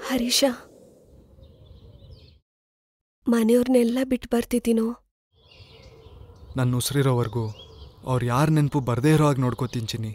ಹರೀಶ ಮನೆಯವ್ರನ್ನೆಲ್ಲ ಬಿಟ್ಟು ಬರ್ತಿದ್ದೀನೋ ನನ್ನ ಉಸಿರಿರೋವರೆಗೂ ಅವ್ರು ಯಾರ ನೆನಪು ಬರದೇ ಇರೋ ಹಾಗೆ ನೋಡ್ಕೋತೀನಿ ಚಿನ್ನಿ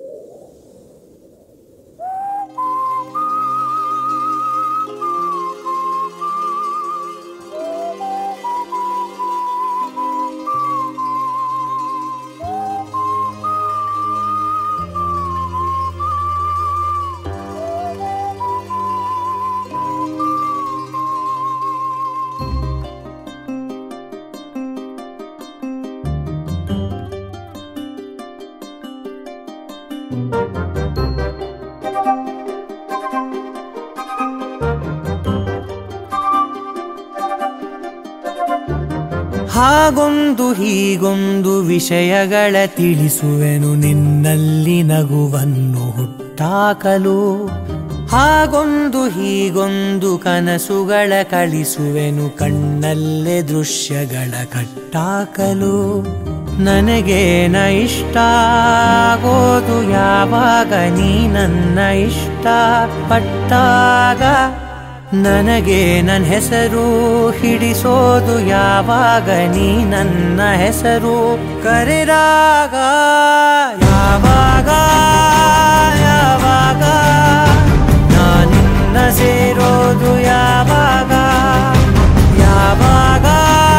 ಹಾಗೊಂದು ಹೀಗೊಂದು ವಿಷಯಗಳ ತಿಳಿಸುವೆನು ನಿನ್ನಲ್ಲಿ ನಗುವನ್ನು ಹುಟ್ಟಾಕಲು ಹಾಗೊಂದು ಹೀಗೊಂದು ಕನಸುಗಳ ಕಳಿಸುವೆನು ಕಣ್ಣಲ್ಲೇ ದೃಶ್ಯಗಳ ಕಟ್ಟಾಕಲು ನನಗೇನ ಇಷ್ಟ ಆಗೋದು ಯಾವಾಗ ನೀ ನನ್ನ ಇಷ್ಟ ಪಟ್ಟಾಗ ನನಗೆ ನನ್ನ ಹೆಸರು ಹಿಡಿಸೋದು ಯಾವಾಗ ನೀ ನನ್ನ ಹೆಸರು ಕರೆದಾಗ ಯಾವಾಗ ಯಾವಾಗ ನಾನಿನ್ನ ಸೇರೋದು ಯಾವಾಗ ಯಾವಾಗ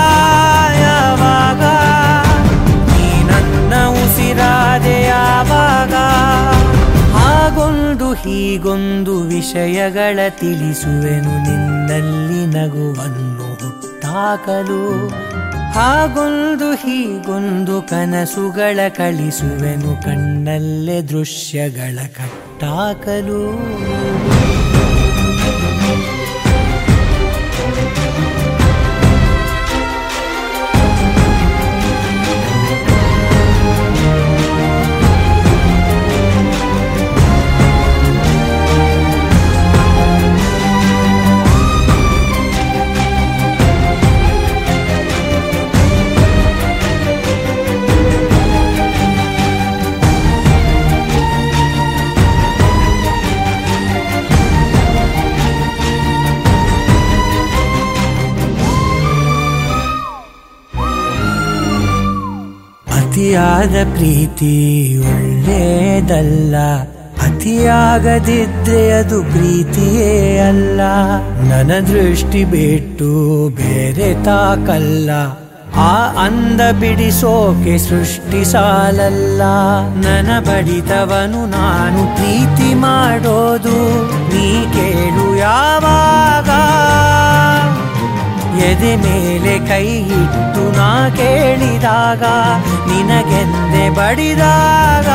ಯಾವಾಗ ನೀ ನನ್ನ ಉಸಿರಾದೆ ಯಾವಾಗ ಹಾಗೊಂದು ಹೀಗೊಂದು ವಿಷಯಗಳ ತಿಳಿಸುವೆನು ನಿನ್ನಲ್ಲಿ ನಗುವನ್ನು ಹುಟ್ಟಾಕಲು ಹಾಗೊಂದು ಹೀಗೊಂದು ಕನಸುಗಳ ಕಳಿಸುವೆನು ಕಣ್ಣಲ್ಲೇ ದೃಶ್ಯಗಳ ಕಟ್ಟಾಕಲು ಅತಿಯಾದ ಪ್ರೀತಿ ಒಳ್ಳೇದಲ್ಲ ಅತಿಯಾಗದಿದ್ರೆ ಅದು ಪ್ರೀತಿಯೇ ಅಲ್ಲ ನನ್ನ ದೃಷ್ಟಿ ಬಿಟ್ಟು ಬೇರೆ ತಾಕಲ್ಲ ಆ ಅಂದ ಬಿಡಿಸೋಕೆ ಸೃಷ್ಟಿ ಸಾಲಲ್ಲ ನನ್ನ ಬಡಿತವನು ನಾನು ಪ್ರೀತಿ ಮಾಡೋದು ನೀ ಕೇಳು ಯಾವಾಗ ಎದೆ ಮೇಲೆ ಕೈ ಇಟ್ಟು ನಾ ಕೇಳಿದಾಗ ನಿನಗೆಂದೆ ಬಡಿದಾಗ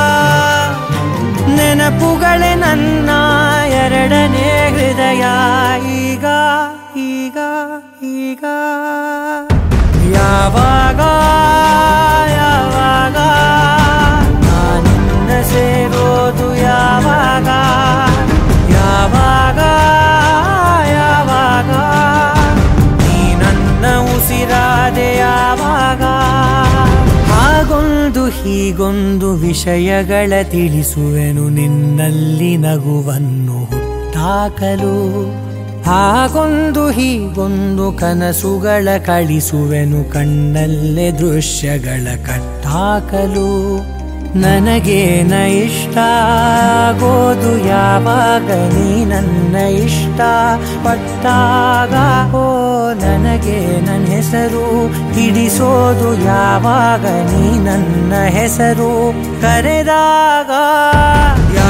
ನೆನಪುಗಳೇ ನನ್ನ ಎರಡನೇ ಹೃದಯ ಈಗ ಈಗ ಈಗ ಯಾವಾಗ ಯಾವಾಗ ನಾನಿನ್ನ ಸೇರೋದು ಯಾವಾಗ ಯಾವಾಗ ಯಾವಾಗ ನೀ ನನ್ನ ಉಸಿರಾದೆ ಯಾವಾಗ ಹಾಗೊಂದು ಹೀಗೊಂದು ವಿಷಯಗಳ ತಿಳಿಸುವೆನು ನಿನ್ನಲ್ಲಿ ನಗುವನ್ನು ಹುಟ್ಟಾಕಲು ಹಾಗೊಂದು ಹೀಗೊಂದು ಕನಸುಗಳ ಕಳಿಸುವೆನು ಕಣ್ಣಲ್ಲೇ ದೃಶ್ಯಗಳ ಕಟ್ಟಾಕಲು ನನಗೇನ ಇಷ್ಟ ಆಗೋದು ಯಾವಾಗ ನೀ ನನ್ನ ಇಷ್ಟ ಪಟ್ಟಾಗ ಓ ನನಗೆ ನನ್ನ ಹೆಸರು ಹಿಡಿಸೋದು ಯಾವಾಗ ನೀ ನನ್ನ ಹೆಸರು ಕರೆದಾಗ